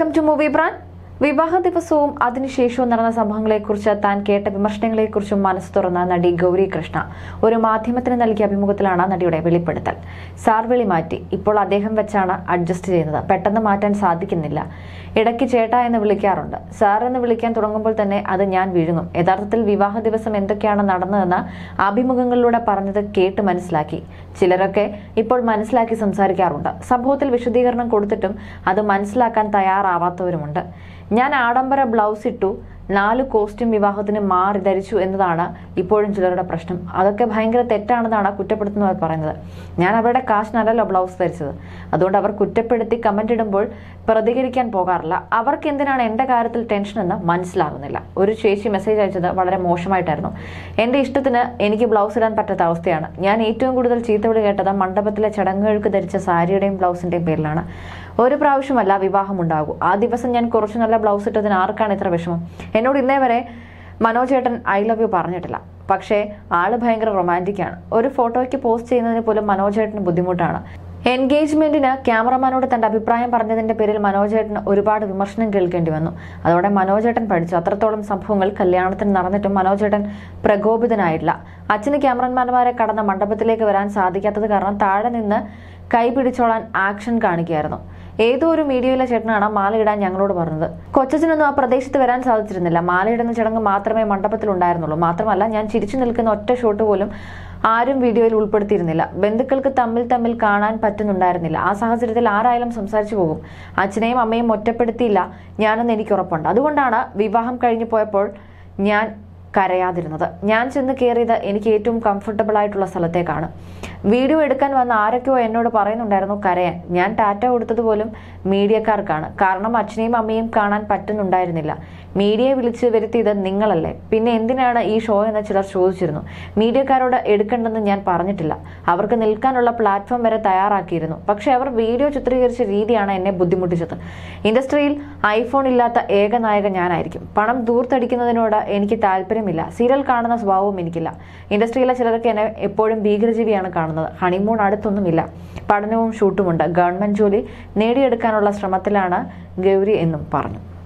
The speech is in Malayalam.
വെൽക്കം ടു മൂവി ബ്രാൻഡ് വിവാഹ ദിവസവും അതിനുശേഷവും നടന്ന സംഭവങ്ങളെക്കുറിച്ച് താൻ കേട്ട വിമർശനങ്ങളെക്കുറിച്ചും മനസ്സ് തുറന്ന നടി ഗൗരി കൃഷ്ണ ഒരു മാധ്യമത്തിന് നൽകിയ അഭിമുഖത്തിലാണ് നടിയുടെ വെളിപ്പെടുത്തൽ സാർ വിളി മാറ്റി ഇപ്പോൾ അദ്ദേഹം വെച്ചാണ് അഡ്ജസ്റ്റ് ചെയ്യുന്നത് പെട്ടെന്ന് മാറ്റാൻ സാധിക്കുന്നില്ല ഇടയ്ക്ക് ചേട്ടാ എന്ന് വിളിക്കാറുണ്ട് സാർ എന്ന് വിളിക്കാൻ തുടങ്ങുമ്പോൾ തന്നെ അത് ഞാൻ വിഴുങ്ങും യഥാർത്ഥത്തിൽ വിവാഹ ദിവസം എന്തൊക്കെയാണ് നടന്നതെന്ന് അഭിമുഖങ്ങളിലൂടെ പറഞ്ഞത് കേട്ട് മനസ്സിലാക്കി ചിലരൊക്കെ ഇപ്പോൾ മനസ്സിലാക്കി സംസാരിക്കാറുണ്ട് സംഭവത്തിൽ വിശദീകരണം കൊടുത്തിട്ടും അത് മനസ്സിലാക്കാൻ തയ്യാറാവാത്തവരുമുണ്ട് ഞാൻ ആഡംബര ബ്ലൗസ് ഇട്ടു നാല് കോസ്റ്റ്യൂം വിവാഹത്തിന് മാറി ധരിച്ചു എന്നതാണ് ഇപ്പോഴും ചിലരുടെ പ്രശ്നം അതൊക്കെ ഭയങ്കര തെറ്റാണെന്നാണ് കുറ്റപ്പെടുത്തുന്നവർ പറയുന്നത് ഞാൻ അവരുടെ കാശിനല്ലല്ലോ ബ്ലൗസ് ധരിച്ചത് അതുകൊണ്ട് അവർ കുറ്റപ്പെടുത്തി കമന്റ് ഇടുമ്പോൾ പ്രതികരിക്കാൻ പോകാറില്ല അവർക്ക് എന്തിനാണ് എൻ്റെ കാര്യത്തിൽ ടെൻഷൻ എന്ന് മനസ്സിലാകുന്നില്ല ഒരു ചേച്ചി മെസ്സേജ് അയച്ചത് വളരെ മോശമായിട്ടായിരുന്നു എൻ്റെ ഇഷ്ടത്തിന് എനിക്ക് ബ്ലൗസ് ഇടാൻ പറ്റാത്ത അവസ്ഥയാണ് ഞാൻ ഏറ്റവും കൂടുതൽ ചീത്തവിളി കേട്ടത് മണ്ഡപത്തിലെ ചടങ്ങുകൾക്ക് ധരിച്ച സാരിയുടെയും ബ്ലൗസിൻ്റെയും പേരിലാണ് ഒരു പ്രാവശ്യമല്ല വിവാഹം ഉണ്ടാകൂ ആ ദിവസം ഞാൻ കുറച്ച് നല്ല ബ്ലൗസ് ഇട്ടതിന് ആർക്കാണ് ഇത്ര വിഷമം എന്നോട് ഇന്നേ വരെ മനോജേട്ടൻ ഐ ലവ് യു പറഞ്ഞിട്ടില്ല പക്ഷേ ആള് ഭയങ്കര റൊമാൻറ്റിക് ആണ് ഒരു ഫോട്ടോയ്ക്ക് പോസ്റ്റ് ചെയ്യുന്നതിന് പോലും മനോജേട്ടന് ബുദ്ധിമുട്ടാണ് എൻഗേജ്മെന്റിന് ക്യാമറമാനോട് തന്റെ അഭിപ്രായം പറഞ്ഞതിന്റെ പേരിൽ മനോജേട്ടന് ഒരുപാട് വിമർശനം കേൾക്കേണ്ടി വന്നു അതോടെ മനോജേട്ടൻ പഠിച്ചു അത്രത്തോളം സംഭവങ്ങൾ കല്യാണത്തിന് നടന്നിട്ടും മനോജേട്ടൻ പ്രകോപിതനായിട്ടില്ല അച്ഛന് ക്യാമറമാൻമാരെ കടന്ന മണ്ഡപത്തിലേക്ക് വരാൻ സാധിക്കാത്തത് കാരണം താഴെ നിന്ന് കൈ പിടിച്ചോളാൻ ആക്ഷൻ കാണിക്കുകയായിരുന്നു ഏതോ ഒരു മീഡിയയിലെ ചേട്ടനാണ് മാലയിടാൻ ഞങ്ങളോട് പറഞ്ഞത് കൊച്ചച്ഛനൊന്നും ആ പ്രദേശത്ത് വരാൻ സാധിച്ചിരുന്നില്ല മാലയിടുന്ന ചടങ്ങ് മാത്രമേ മണ്ഡപത്തിൽ ഉണ്ടായിരുന്നുള്ളൂ മാത്രമല്ല ഞാൻ ചിരിച്ചു നിൽക്കുന്ന ഒറ്റ ഷോട്ട് പോലും ആരും വീഡിയോയിൽ ഉൾപ്പെടുത്തിയിരുന്നില്ല ബന്ധുക്കൾക്ക് തമ്മിൽ തമ്മിൽ കാണാൻ പറ്റുന്നുണ്ടായിരുന്നില്ല ആ സാഹചര്യത്തിൽ ആരായാലും സംസാരിച്ചു പോകും അച്ഛനെയും അമ്മയും ഒറ്റപ്പെടുത്തിയില്ല ഞാനെന്ന് എനിക്ക് ഉറപ്പുണ്ട് അതുകൊണ്ടാണ് വിവാഹം കഴിഞ്ഞു പോയപ്പോൾ ഞാൻ കരയാതിരുന്നത് ഞാൻ ചെന്ന് കയറിയത് എനിക്ക് ഏറ്റവും കംഫർട്ടബിൾ ആയിട്ടുള്ള സ്ഥലത്തേക്കാണ് വീഡിയോ എടുക്കാൻ വന്ന ആരൊക്കെയോ എന്നോട് പറയുന്നുണ്ടായിരുന്നു കരയാൻ ഞാൻ ടാറ്റ കൊടുത്തത് പോലും മീഡിയക്കാർക്കാണ് കാരണം അച്ഛനെയും അമ്മയും കാണാൻ പറ്റുന്നുണ്ടായിരുന്നില്ല മീഡിയയെ വിളിച്ച് വരുത്തിയത് നിങ്ങളല്ലേ പിന്നെ എന്തിനാണ് ഈ ഷോ എന്ന് ചിലർ ചോദിച്ചിരുന്നു മീഡിയക്കാരോട് എടുക്കണ്ടെന്ന് ഞാൻ പറഞ്ഞിട്ടില്ല അവർക്ക് നിൽക്കാനുള്ള പ്ലാറ്റ്ഫോം വരെ തയ്യാറാക്കിയിരുന്നു പക്ഷേ അവർ വീഡിയോ ചിത്രീകരിച്ച രീതിയാണ് എന്നെ ബുദ്ധിമുട്ടിച്ചത് ഇൻഡസ്ട്രിയിൽ ഐഫോൺ ഇല്ലാത്ത ഏക നായക ഞാനായിരിക്കും പണം ദൂർത്തടിക്കുന്നതിനോട് എനിക്ക് താല്പര്യമില്ല സീരിയൽ കാണുന്ന സ്വഭാവവും എനിക്കില്ല ഇൻഡസ്ട്രിയിലെ ചിലർക്ക് എന്നെ എപ്പോഴും ഭീകരജീവിയാണ് കാണുന്നത് ഹണിമൂൺ അടുത്തൊന്നുമില്ല പഠനവും ഷൂട്ടുമുണ്ട് ഗവൺമെന്റ് ജോലി നേടിയെടുക്കാനുള്ള ശ്രമത്തിലാണ് ഗൗരി എന്നും പറഞ്ഞു